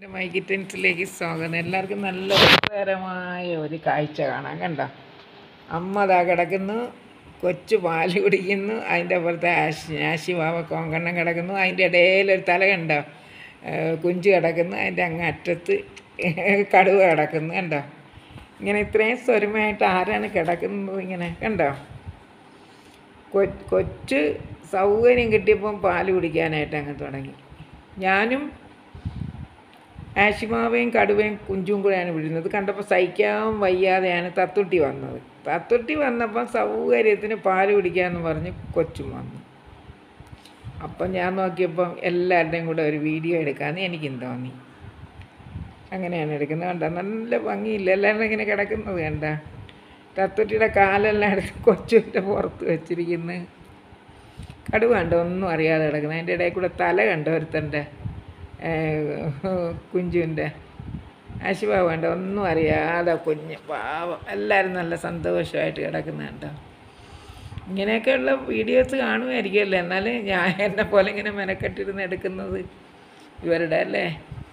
my കിറ്റൻസിലേക്ക് സ്വാഗതം എല്ലാവർക്കും നല്ല രസകരമായ ഒരു കാഴ്ച കാണാം കണ്ടോ അമ്മ അതാ കിടക്കുന്നു കൊച്ചു പാല് കുടിക്കുന്നു അതിൻ്റെ അപ്പുറത്തെ ആശി ആശി വാവ കോങ്കണ്ണം കിടക്കുന്നു അതിൻ്റെ ഇടയിലൊരു തല കണ്ടോ ഏഹ് കുഞ്ചു കിടക്കുന്നു അതിൻ്റെ അങ്ങ് അറ്റത്ത് കടുവ കിടക്കുന്നു കണ്ടോ ഇങ്ങനെ ഇത്രയും സ്വരമായിട്ട് ആരാണ് കിടക്കുന്നത് ഇങ്ങനെ കണ്ടോ കൊ- കൊച്ച് സൗകര്യം കിട്ടിയപ്പം പാല് കുടിക്കാനായിട്ട് അങ്ങ് തുടങ്ങി ഞാനും ആഷിമാവയും കടുവയും കുഞ്ചും കൂടെയാണ് വിടുന്നത് കണ്ടപ്പോൾ സഹിക്കാൻ വയ്യാതെയാണ് തത്തുട്ടി വന്നത് തത്തുട്ടി വന്നപ്പം സൗകര്യത്തിന് പാല് കുടിക്കാമെന്ന് പറഞ്ഞ് കൊച്ചും വന്നു അപ്പം ഞാൻ നോക്കിയപ്പം എല്ലാവരുടെയും കൂടെ ഒരു വീഡിയോ എടുക്കാമെന്ന് എനിക്കും തോന്നി അങ്ങനെയാണ് എടുക്കുന്നത് കണ്ട നല്ല ഭംഗിയില്ല എല്ലാവരും ഇങ്ങനെ കിടക്കുന്നത് കണ്ട തത്തുട്ടിയുടെ കാലെല്ലാം എടുത്ത് കൊച്ചുവിൻ്റെ പുറത്ത് വെച്ചിരിക്കുന്നു കടുവ കണ്ടോ ഒന്നും അറിയാതെ കിടക്കുന്നത് അതിൻ്റെ ഇടയിൽ കൂടെ തല കണ്ടോ ഒരുത്തൻ്റെ കുഞ്ചുവിൻ്റെ ആശുപാവ കണ്ടോ ഒന്നും അറിയാതെ കുഞ്ഞ് പാവം എല്ലാവരും നല്ല സന്തോഷമായിട്ട് കിടക്കുന്ന കണ്ടോ ഇങ്ങനെയൊക്കെയുള്ള വീഡിയോസ് കാണുമായിരിക്കുമല്ലോ എന്നാലും ഞാൻ എന്നെ പോലെ ഇങ്ങനെ മെനക്കെട്ടിരുന്ന് എടുക്കുന്നത് ഇവരുടെ അല്ലേ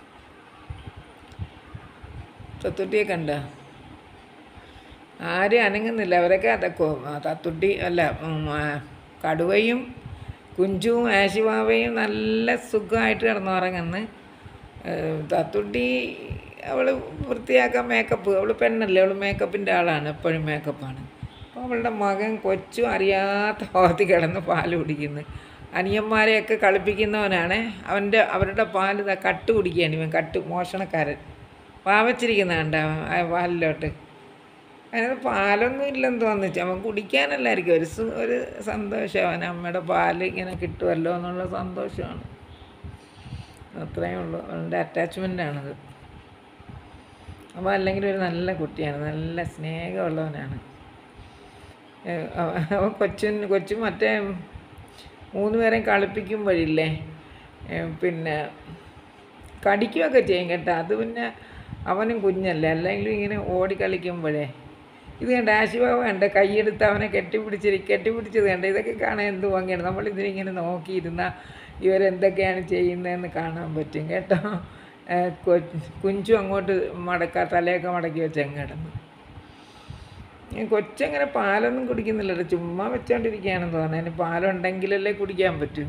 തത്തുട്ടിയെ കണ്ടോ ആരും അനങ്ങുന്നില്ല അവരൊക്കെ അതൊക്കെ തത്തുട്ടി അല്ല ഉം, ആ, കടുവയും കുഞ്ചുവും ആശിവാവയും നല്ല സുഖമായിട്ട് കിടന്നുറങ്ങുന്നു ഏഹ്, തത്തുട്ടി അവൾ വൃത്തിയാക്കാൻ മേക്കപ്പ് അവൾ പെണ്ണല്ലേ അവൾ മേക്കപ്പിൻ്റെ ആളാണ് എപ്പോഴും മേക്കപ്പാണ് അപ്പോൾ അവളുടെ മകൻ കൊച്ചും അറിയാത്ത ഭാഗത്ത് കിടന്ന് പാല് കുടിക്കുന്നു അനിയന്മാരെയൊക്കെ കളിപ്പിക്കുന്നവനാണ് അവൻ്റെ അവരുടെ പാല് ദാ കട്ട് കുടിക്കുകയാണ് ഇവൻ കട്ട് മോഷണക്കാരൻ പാവച്ചിരിക്കുന്ന കണ്ട പാലിലോട്ട് അതിനകത്ത് പാലൊന്നും ഇല്ലെന്ന് തോന്നിച്ചു അവൻ കുടിക്കാനല്ലായിരിക്കും ഒരു സു- ഒരു സന്തോഷം അവൻ അമ്മയുടെ പാല് ഇങ്ങനെ കിട്ടുമല്ലോ എന്നുള്ള സന്തോഷമാണ് അത്രയേ ഉള്ളൂ അവൻ്റെ അറ്റാച്ച്മെൻ്റാണത് അവൻ അല്ലെങ്കിൽ ഒരു നല്ല കുട്ടിയാണ് നല്ല സ്നേഹമുള്ളവനാണ് ഏഹ് അവ- അവൻ കൊച്ചിന് കൊച്ചും മറ്റേ മൂന്ന് പേരെയും കളിപ്പിക്കുമ്പോഴില്ലേ ഏഹ് പിന്നെ കടിക്കുകയൊക്കെ ചെയ്യും കേട്ടോ അത് പിന്നെ അവനും കുഞ്ഞല്ലേ അല്ലെങ്കിലും ഇങ്ങനെ ഓടി കളിക്കുമ്പോഴേ ഇത് കണ്ട ആശുഭാവ കണ്ട കൈയെടുത്ത് അവനെ കെട്ടിപ്പിടിച്ചിരി കെട്ടിപ്പിടിച്ചത് കണ്ട ഇതൊക്കെ കാണാൻ എന്ത് ഭംഗിയാണ് നമ്മൾ ഇതിനിങ്ങനെ നോക്കിയിരുന്നാൽ ഇവരെന്തൊക്കെയാണ് ചെയ്യുന്നതെന്ന് കാണാൻ പറ്റും കേട്ടോ ഏഹ് കൊ- കുഞ്ചു അങ്ങോട്ട് മടക്ക തലയൊക്കെ മടക്കി വെച്ച് അങ്ങ് കിടന്നു ഈ കൊച്ചങ്ങനെ പാലൊന്നും കുടിക്കുന്നില്ലല്ലോ ചുമ്മാ വെച്ചോണ്ടിരിക്കുകയാണെന്ന് തോന്നുന്നു അതിന് പാലുണ്ടെങ്കിലല്ലേ കുടിക്കാൻ പറ്റൂ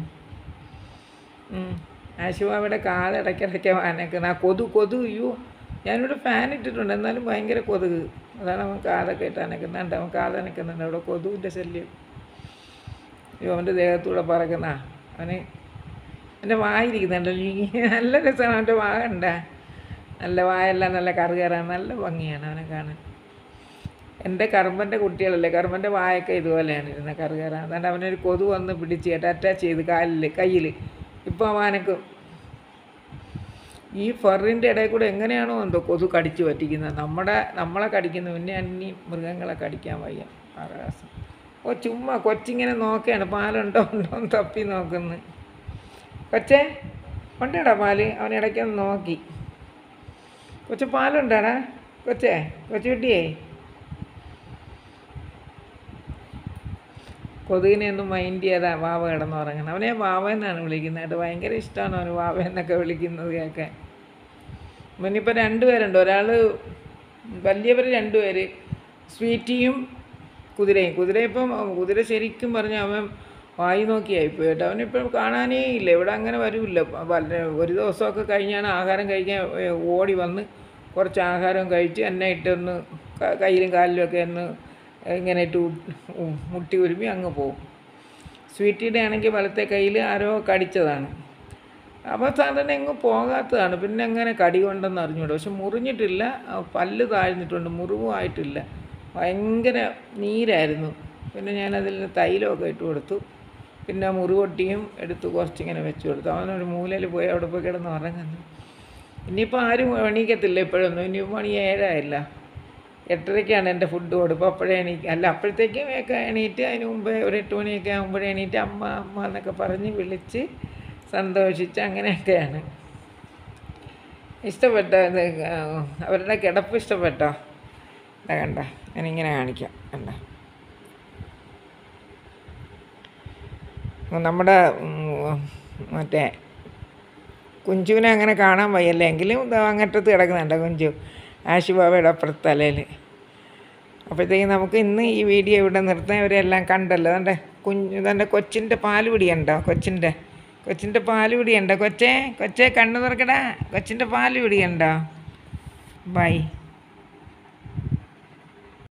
ആശുവാവിടെ കാതിടയ്ക്കിടയ്ക്ക് വാനക്കുന്ന ആ കൊതു കൊതു അയ്യോ ഞാനിവിടെ ഫാൻ ഇട്ടിട്ടുണ്ട് എന്നാലും ഭയങ്കര കൊതുക് അതാണ് അവൻ കാതൊക്കെ ഇട്ട് അനക്കുന്നുണ്ട് അവൻ കാതനക്കുന്നുണ്ട് അവിടെ കൊതുവിൻ്റെ ശല്യം അയ്യോ അവൻ്റെ ദേഹത്തൂടെ പറക്കുന്ന അവന് എൻ്റെ വായിരിക്കുന്നുണ്ട് നല്ല രസമാണ് അവൻ്റെ വാ കണ്ട നല്ല വായെല്ലാം നല്ല കറുകയറാൻ നല്ല ഭംഗിയാണ് അവനെ കാണാൻ എൻ്റെ കർമ്മൻ്റെ കുട്ടികളല്ലേ കർമ്മൻ്റെ വായൊക്കെ ഇതുപോലെയാണ് ഇരുന്ന കറുകയറാൻ അതുകൊണ്ട് അവനൊരു കൊതു വന്ന് പിടിച്ച് കേട്ട് അറ്റാച്ച് ചെയ്ത് കാലിൽ കയ്യിൽ ഇപ്പോൾ അവനക്കും ഈ ഫറിൻ്റെ ഇടയിൽ കൂടെ എങ്ങനെയാണോ എന്തോ കൊതു കടിച്ചു പറ്റിക്കുന്നത് നമ്മുടെ നമ്മളെ കടിക്കുന്നു പിന്നെ അന്യ മൃഗങ്ങളെ കടിക്കാൻ വയ്യ ആകാശം ഓ ചുമ്മാ കൊച്ചിങ്ങനെ നോക്കുകയാണ് പാലുണ്ടോ ഉണ്ടോ എന്ന് തപ്പി നോക്കുന്നു കൊച്ചേ ഉണ്ടേടാ പാല് അവൻ ഇടയ്ക്കൊന്ന് നോക്കി കൊച്ചു പാലുണ്ടാടാ കൊച്ചേ കൊച്ചുകുട്ടിയേ കൊതുകിനെ ഒന്നും മൈൻഡ് ചെയ്യാതെ വാവ കിടന്നുറങ്ങണം അവനെ വാവ എന്നാണ് വിളിക്കുന്നത് കേട്ടോ ഭയങ്കര ഇഷ്ടമാണ് അവന് വാവ എന്നൊക്കെ വിളിക്കുന്നത് കേൾക്കാൻ ഇവനിപ്പോൾ രണ്ടുപേരുണ്ട് ഒരാൾ വലിയവർ രണ്ടുപേര് സ്വീറ്റിയും കുതിരയും കുതിര ഇപ്പം കുതിര ശരിക്കും പറഞ്ഞ അവൻ വായി നോക്കിയായിപ്പോയി കേട്ടോ അവനിപ്പം കാണാനേ ഇല്ല ഇവിടെ അങ്ങനെ വരില്ല പല ഒരു ദിവസമൊക്കെ കഴിഞ്ഞാണ് ആഹാരം കഴിക്കാൻ ഏ, ഓടി വന്ന് കുറച്ച് ആഹാരം കഴിച്ച് എന്നെ ഇട്ടൊന്ന് ക- കയ്യിലും കാലിലും ഒക്കെ ഒന്ന് ഇങ്ങനെ ഇട്ട് ഉ- ഉ- മുട്ടി ഉരുമി അങ്ങ് പോകും സ്വീറ്റിയുടെ ആണെങ്കിൽ വലത്തെ കയ്യിൽ ആരോ കടിച്ചതാണ് അപ്പോൾ സാധാരണ എങ്ങും പോകാത്തതാണ് പിന്നെ എങ്ങനെ കടി കൊണ്ടെന്ന് അറിഞ്ഞൂടാ പക്ഷെ മുറിഞ്ഞിട്ടില്ല ആ പല്ല് താഴ്ന്നിട്ടുണ്ട് മുറിവും ആയിട്ടില്ല ഭയങ്കര നീരായിരുന്നു പിന്നെ ഞാനതിൽ തൈലമൊക്കെ ഇട്ട് കൊടുത്തു പിന്നെ മുറിവൊട്ടിയും എടുത്ത് കുറച്ചിങ്ങനെ വെച്ച് കൊടുത്തു അവനൊരു മൂലയിൽ പോയി അവിടെ പോയി കിടന്ന് ഉറങ്ങുന്നു ഇനിയിപ്പോൾ ആരും എണീക്കത്തില്ല ഇപ്പോഴൊന്നും ഇനിയിപ്പോൾ മണി ഏഴായില്ല എട്ടരയ്ക്കാണ് എൻ്റെ ഫുഡ് കൊടുപ്പോൾ അപ്പോഴേ എണീക്ക അല്ല അപ്പോഴത്തേക്കും ഒക്കെ എണീറ്റ് അതിന് മുമ്പേ ഒരു എട്ട് മണിയൊക്കെ ആകുമ്പോഴേ എണീറ്റ് അമ്മ അമ്മ എന്നൊക്കെ പറഞ്ഞ് വിളിച്ച് സന്തോഷിച്ച് അങ്ങനെയൊക്കെയാണ് ഇഷ്ടപ്പെട്ട ഇത് ആ, അവരുടെ കിടപ്പ് ഇഷ്ടപ്പെട്ടോ ഇതാ കണ്ട ഞാനിങ്ങനെ കാണിക്കാം കണ്ട നമ്മുടെ ഉം, മറ്റേ കുഞ്ചുവിനെ അങ്ങനെ കാണാൻ വയ്യല്ലേ എങ്കിലും ദാ അങ്ങറ്റത്ത് കിടക്കുന്നുണ്ട് കുഞ്ചു ആശുബാബയുടെ അപ്പുറത്ത് തലയിൽ അപ്പോഴത്തേക്കും നമുക്ക് ഇന്ന് ഈ വീഡിയോ ഇവിടെ നിർത്താൻ ഇവരെല്ലാം കണ്ടല്ലോ അതെ കുഞ്ഞ് ഇതെൻ്റെ കൊച്ചിൻ്റെ പാല് പിടിയുണ്ടോ കൊച്ചിൻ്റെ കൊച്ചിൻ്റെ പാല് പിടിയുണ്ടോ കൊച്ചേ കൊച്ചേ കണ്ണു തുറക്കടാ കൊച്ചിൻ്റെ പാല് പിടിയുണ്ടോ ബൈ